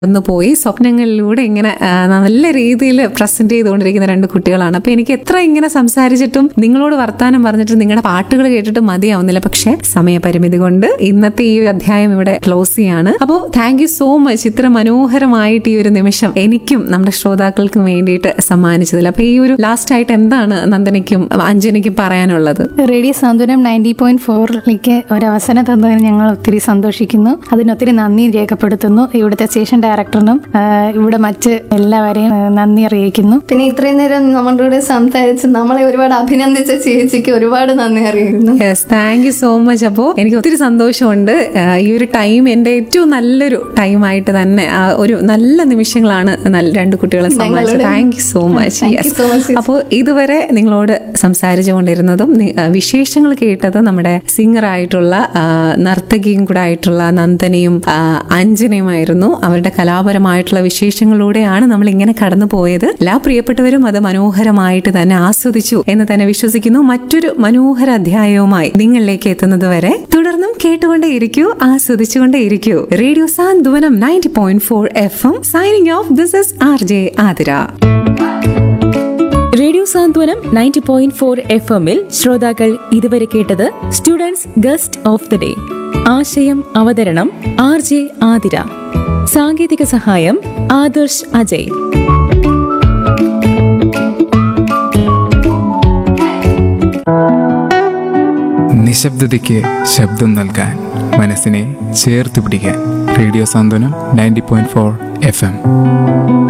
ഒന്ന് പോയി സ്വപ്നങ്ങളിലൂടെ ഇങ്ങനെ ആ, നല്ല രീതിയിൽ പ്രസന്റ് ചെയ്തുകൊണ്ടിരിക്കുന്ന രണ്ട് കുട്ടികളാണ് അപ്പൊ എനിക്ക് എത്ര ഇങ്ങനെ സംസാരിച്ചിട്ടും നിങ്ങളോട് വർത്താനം പറഞ്ഞിട്ട് നിങ്ങളുടെ പാട്ടുകൾ കേട്ടിട്ട് മതിയാവുന്നില്ല പക്ഷെ സമയപരിമിതി കൊണ്ട് ഇന്നത്തെ ഈ അധ്യായം ഇവിടെ ക്ലോസ് ചെയ്യാണ് അപ്പോൾ താങ്ക് യു സോ മച്ച് ഇത്ര മനോഹരമായിട്ട് ഈ ഒരു നിമിഷം എനിക്കും നമ്മുടെ ശ്രോതാക്കൾക്കും വേണ്ടിയിട്ട് സമ്മാനിച്ചതിൽ അപ്പൊ ഈ ഒരു ലാസ്റ്റ് ആയിട്ട് എന്താണ് നന്ദനയ്ക്കും അഞ്ജനയ്ക്കും പറയാനുള്ളത് റേഡിയോ സാന്ത്വനം നയൻറ്റി പോയിന്റ് ഫോറിലേക്ക് ഒരവസരം തന്നതിന് ഞങ്ങൾ ഒത്തിരി സന്തോഷിക്കുന്നു അതിനൊത്തിരി നന്ദി രേഖപ്പെടുത്തുന്നു ഇവിടുത്തെ സ്റ്റേഷൻ ഡയറക്ടറിനും ആ, ഇവിടെ മറ്റ് എല്ലാവരെയും ആ, നന്ദി അറിയിക്കുന്നു പിന്നെ ഇത്രയും നേരം നമ്മളുടെ കൂടെ സംസാരിച്ച് നമ്മളെ ഒരുപാട് അഭിനന്ദിച്ച ചേച്ചിക്ക് ഒരുപാട് നന്ദി അറിയിക്കുന്നു yes thank you so much അപ്പോൾ എനിക്ക് ഒത്തിരി സന്തോഷമുണ്ട് ആ, ഈ ഒരു ടൈം എൻ്റെ ഏറ്റവും നല്ലൊരു ടൈമായിട്ട് തന്നെ ആ, ഒരു നല്ല നിമിഷങ്ങളാണ് നല്ല- രണ്ട് കുട്ടികളെ സമ്മാനിച്ചത് thank you so much Thank you yes so much, അപ്പോൾ ഇതുവരെ നിങ്ങളോട് സംസാരിച്ചു കൊണ്ടിരുന്നതും നി- ആ, വിശേഷങ്ങൾ കേട്ടത് നമ്മുടെ സിംഗർ ആയിട്ടുള്ള ആ, നർത്തകിയും കൂടെ ആയിട്ടുള്ള നന്ദനയും ആ, അഞ്ജനയുമായിരുന്നു അവരുടെ കലാപരമായിട്ടുള്ള വിശേഷങ്ങളിലൂടെയാണ് നമ്മൾ ഇങ്ങനെ കടന്നു പോയത് എല്ലാ പ്രിയപ്പെട്ടവരും അത് മനോഹരമായിട്ട് തന്നെ ആസ്വദിച്ചു എന്ന് തന്നെ വിശ്വസിക്കുന്നു മറ്റൊരു മനോഹര അധ്യായവുമായി നിങ്ങളിലേക്ക് എത്തുന്നത് വരെ തുടർന്നും കേട്ടുകൊണ്ടേയിരിക്കൂ ആസ്വദിച്ചുകൊണ്ടേയിരിക്കൂ radio Santhwanam ninety point four F M signing off this is R J Athira radio Santhwanam ninety point four F എമ്മിൽ ശ്രോതാക്കൾ ഇതുവരെ കേട്ടത് students guest of the day ആശയം അവതരണം ആർ ജെ ആതിര സാങ്കേതിക സഹായം ആദർശ് അജയ് നിശബ്ദതയ്ക്ക് ശബ്ദം നൽകാൻ മനസ്സിനെ ചേർത്ത് പിടിക്കാൻ radio Santhwanam ninety point four F M